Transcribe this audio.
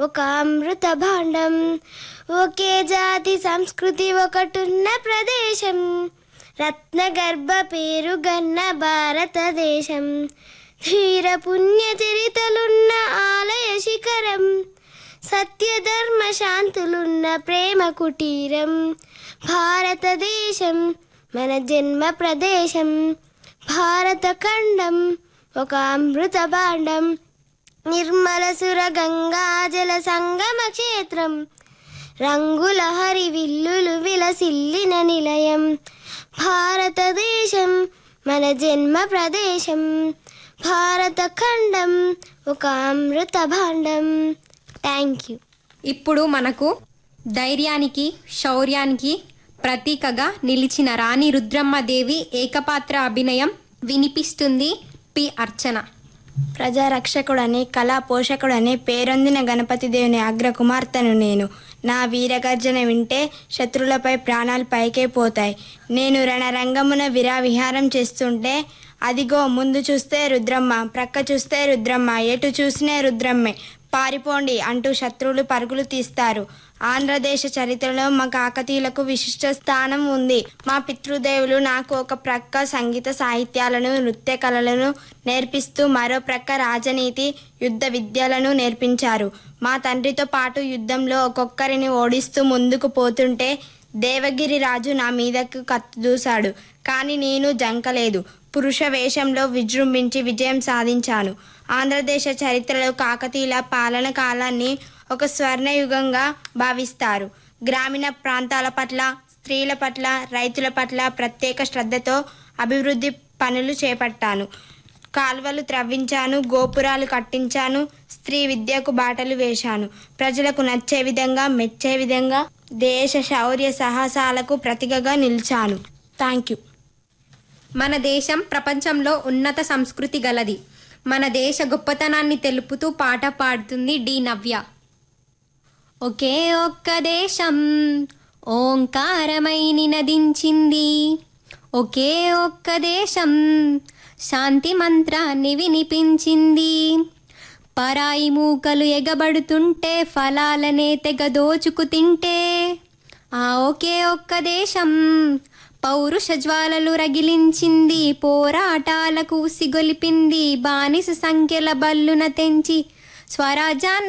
ఒక అమృత భాండం ఒకే జాతి సంస్కృతి ఒకటున్న ప్రదేశం రత్నగర్భ పేరు గన్న భారతదేశం ధీర పుణ్య చరితలున్న ఆలయ శిఖరం సత్యధర్మ శాంతులున్న ప్రేమ కుటీరం భారతదేశం మన జన్మ ప్రదేశం భారత ఖండం ఒక అమృత భాండం నిర్మల సుర గంగా జల సంగమ క్షేత్రం రంగుల హరి విల్లులు విలసిల్లిన నిలయం భారతదేశం మన జన్మ ప్రదేశం భారత ఖండం ఒక అమృత భాండం థ్యాంక్ యూ ఇప్పుడు మనకు ధైర్యానికి శౌర్యానికి ప్రతీకగా నిలిచిన రాణి రుద్రమ్మదేవి ఏకపాత్ర అభినయం వినిపిస్తుంది పి అర్చన ప్రజారక్షకుడని కళా పోషకుడని పేరొందిన గణపతి దేవుని అగ్ర కుమార్తెను నేను నా వీరగర్జన వింటే శత్రులపై ప్రాణాలు పైకే పోతాయి నేను రణరంగమున విరావిహారం చేస్తుంటే అదిగో ముందు చూస్తే రుద్రమ్మ ప్రక్క చూస్తే రుద్రమ్మ ఎటు చూసినే రుద్రమ్మే పారిపోండి అంటూ శత్రువులు పరుగులు తీస్తారు ఆంధ్రదేశ చరిత్రలో మా కాకతీయులకు విశిష్ట స్థానం ఉంది మా పితృదేవులు నాకు ఒక ప్రక్క సంగీత సాహిత్యాలను నృత్య కళలను నేర్పిస్తూ మరో ప్రక్క రాజనీతి యుద్ధ విద్యలను నేర్పించారు మా తండ్రితో పాటు యుద్ధంలో ఒక్కొక్కరిని ఓడిస్తూ ముందుకు పోతుంటే దేవగిరి రాజు నా మీదకు కత్తి దూశాడు కానీ నేను జంకలేదు పురుష వేషంలో విజృంభించి విజయం సాధించాను ఆంధ్రదేశ చరిత్రలో కాకతీయుల పాలన కాలాన్ని ఒక స్వర్ణయుగంగా భావిస్తారు గ్రామీణ ప్రాంతాల పట్ల స్త్రీల పట్ల రైతుల పట్ల ప్రత్యేక శ్రద్ధతో అభివృద్ధి పనులు చేపట్టాను కాల్వలు త్రవ్వించాను గోపురాలు కట్టించాను స్త్రీ విద్యకు బాటలు వేశాను ప్రజలకు నచ్చే విధంగా మెచ్చే విధంగా దేశ శౌర్య సాహసాలకు ప్రతిగగా నిలిచాను థ్యాంక్ యూ మన దేశం ప్రపంచంలో ఉన్నత సంస్కృతి గలది మన దేశ గొప్పతనాన్ని తెలుపుతూ పాట పాడుతుంది డి నవ్య ఒకే ఒక్క దేశం ఓంకారమై నినదించింది ఒకే ఒక్క దేశం శాంతి మంత్రాన్ని వినిపించింది పరాయి మూకలు ఎగబడుతుంటే ఫలాలనే తెగ దోచుకు తింటే ఆ ఒకే ఒక్క దేశం పౌరుష జ్వాలలు రగిలించింది పోరాటాలకు ఉసిగొలిపింది బానిస సంఖ్యల బల్లున తెంచి స్వరాజ్యాన్ని